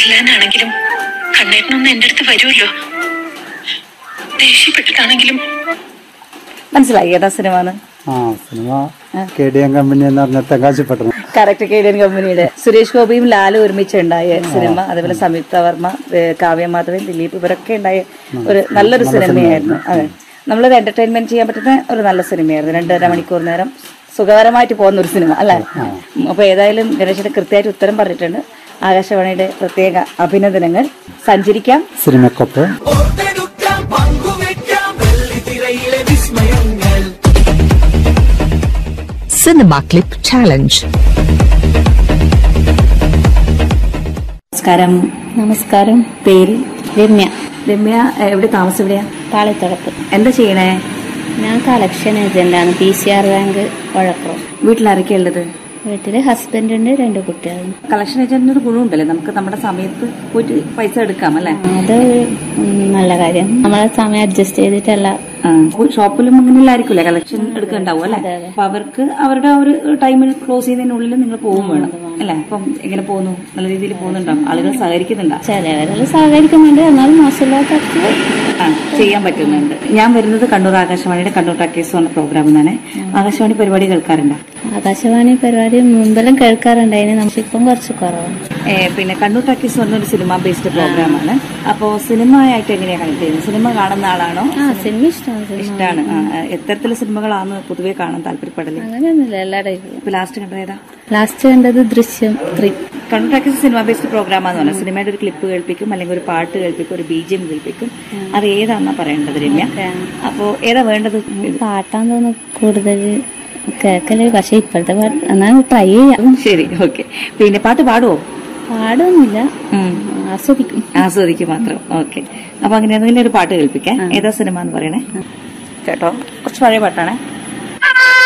തല്ലാനാണെങ്കിലും കണ്ണേട്ടനൊന്ന് എന്റെ അടുത്ത് വരുമല്ലോ ദേഷ്യപ്പെട്ടിട്ടാണെങ്കിലും മനസ്സിലായി ഏതാ സിനിമ എന്ന് ആ cinema K D M company എന്ന് പറഞ്ഞ തെങ്കാശിപ്പട്ടണം കറക്റ്റ് കേഡിയൻ കമ്പനിയുടെ സുരേഷ് ഗോപിയും ലാലും ഒരുമിച്ചുണ്ടായ സിനിമ അതേപോലെ സംയുക്ത വർമ്മ ഏഹ് കാവ്യ മാധവൻ ദിലീപ് ഇവരൊക്കെ ഉണ്ടായ ഒരു നല്ലൊരു സിനിമയായിരുന്നു അതെ നമ്മളൊരു എന്റർടൈൻമെന്റ് ചെയ്യാൻ പറ്റുന്ന ഒരു നല്ല സിനിമയായിരുന്നു രണ്ടര മണിക്കൂർ നേരം സുഖകരമായിട്ട് പോകുന്ന ഒരു സിനിമ അല്ലേ അപ്പൊ ഏതായാലും ഗണേശന്റെ കൃത്യമായിട്ട് ഉത്തരം പറഞ്ഞിട്ടുണ്ട് ആകാശവാണിയുടെ പ്രത്യേക അഭിനന്ദനങ്ങൾ സഞ്ചരിക്കാം സിനിമക്കൊപ്പ് ഓർത്തെടുക്കാം പങ്കുവെക്കാം വെള്ളിത്തിരയിലെ വിസ്മയങ്ങൾ Cinema Clip Challenge. നമസ്കാരം നമസ്കാരം പേര് രമ്യ രമ്യ ഏഹ്, എവിടെ താമസം എവിടെയാ പാളിത്തടപ്പ് എന്താ ചെയ്യണേ ഞാൻ കളക്ഷൻ ഏജന്റാണ് പി സി ആർ ബാങ്ക് വഴക്കം വീട്ടിലാരൊക്കെയാ ഉള്ളത് വീട്ടില് ഹസ്ബൻഡ് ഉണ്ട് രണ്ട് കുട്ടികളും കളക്ഷൻ ഏജന്റിന് ഒരു ഗുണമുണ്ടല്ലേ നമുക്ക് നമ്മുടെ സമയത്ത് പോയിട്ട് പൈസ എടുക്കാം അല്ലേ അത് ഉം, നല്ല കാര്യം നമ്മളെ സമയം അഡ്ജസ്റ്റ് ചെയ്തിട്ടല്ല ഷോപ്പിലും അങ്ങനെയുള്ള ആയിരിക്കില്ലേ കളക്ഷൻ എടുക്കണ്ടാവും അല്ലെ അതെ, അതെ. അപ്പൊ അവർക്ക് അവരുടെ ആ ഒരു ടൈമിന് ക്ലോസ് ചെയ്യുന്നതിനുള്ളിൽ നിങ്ങൾ പോകും വേണം അല്ലെ അപ്പം എങ്ങനെ പോകുന്നു നല്ല രീതിയിൽ പോകുന്നുണ്ടാവും ആളുകൾ സഹകരിക്കുന്നുണ്ടോ ചിലവരെല്ലാം സഹകരിക്കുന്നുണ്ട് എന്നാലും മോശമില്ലാത്ത ആ ചെയ്യാൻ പറ്റുന്നുണ്ട് ഞാൻ വരുന്നത് കണ്ണൂർ ആകാശവാണിയുടെ കണ്ണൂർ ടാക്കേസ് എന്ന പ്രോഗ്രാമിൽ നിന്നാണ് ആകാശവാണി പരിപാടി കേൾക്കാറുണ്ടോ ആകാശവാണി പരിപാടി മുമ്പെല്ലാം കേൾക്കാറുണ്ടായിന് നമുക്കിപ്പം കുറച്ച് കുറവാണ് ഏ, പിന്നെ കണ്ണൂർ ടാക്കീസ് പറഞ്ഞൊരു സിനിമ ബേസ്ഡ് പ്രോഗ്രാമാണ് അപ്പോ സിനിമ ആയിട്ട് എങ്ങനെയാ കണക്ട് ചെയ്യുന്നത് സിനിമ കാണുന്ന ആളാണോ ആ സിനിമ ഇഷ്ടമാണ് സിനിമ ഇഷ്ടമാണ് എത്തരത്തിലെ സിനിമകളാണ് പൊതുവെ കാണാൻ താല്പര്യപ്പെടല് അങ്ങനെയൊന്നുമില്ല എല്ലാ ടൈപ്പിലും ഇപ്പൊ ലാസ്റ്റ് കണ്ടത് ഏതാ ലാസ്റ്റ് കണ്ടത് Drishyam three Kannur talkies cinema based പ്രോഗ്രാമാന്ന് പറഞ്ഞാൽ സിനിമയുടെ ഒരു ക്ലിപ്പ് കേൾപ്പിക്കും അല്ലെങ്കിൽ ഒരു പാട്ട് കേൾപ്പിക്കും ഒരു ബീജിയം കേൾപ്പിക്കും അത് ഏതാന്നാ പറയേണ്ടത് രമ്യ അപ്പോ ഏതാ വേണ്ടത് പാട്ടാന്ന് തോന്നുന്നു കൂടുതൽ കേൾക്കല് പക്ഷെ ഇപ്പോഴത്തെ പാട്ട് എന്നാൽ ട്രൈ ചെയ്യാം ശരി ഓക്കെ പിന്നെ പാട്ട് പാടുവോ പാടൊന്നുമില്ല ഉം. ആസ്വദിക്കും ആസ്വദിക്കും മാത്രം ഓക്കെ അപ്പൊ അങ്ങനെയാണെങ്കിൽ ഒരു പാട്ട് കേൾപ്പിക്കാം ഏതാ സിനിമ എന്ന് പറയണേ കേട്ടോ കുറച്ച് പഴയ പാട്ടാണേ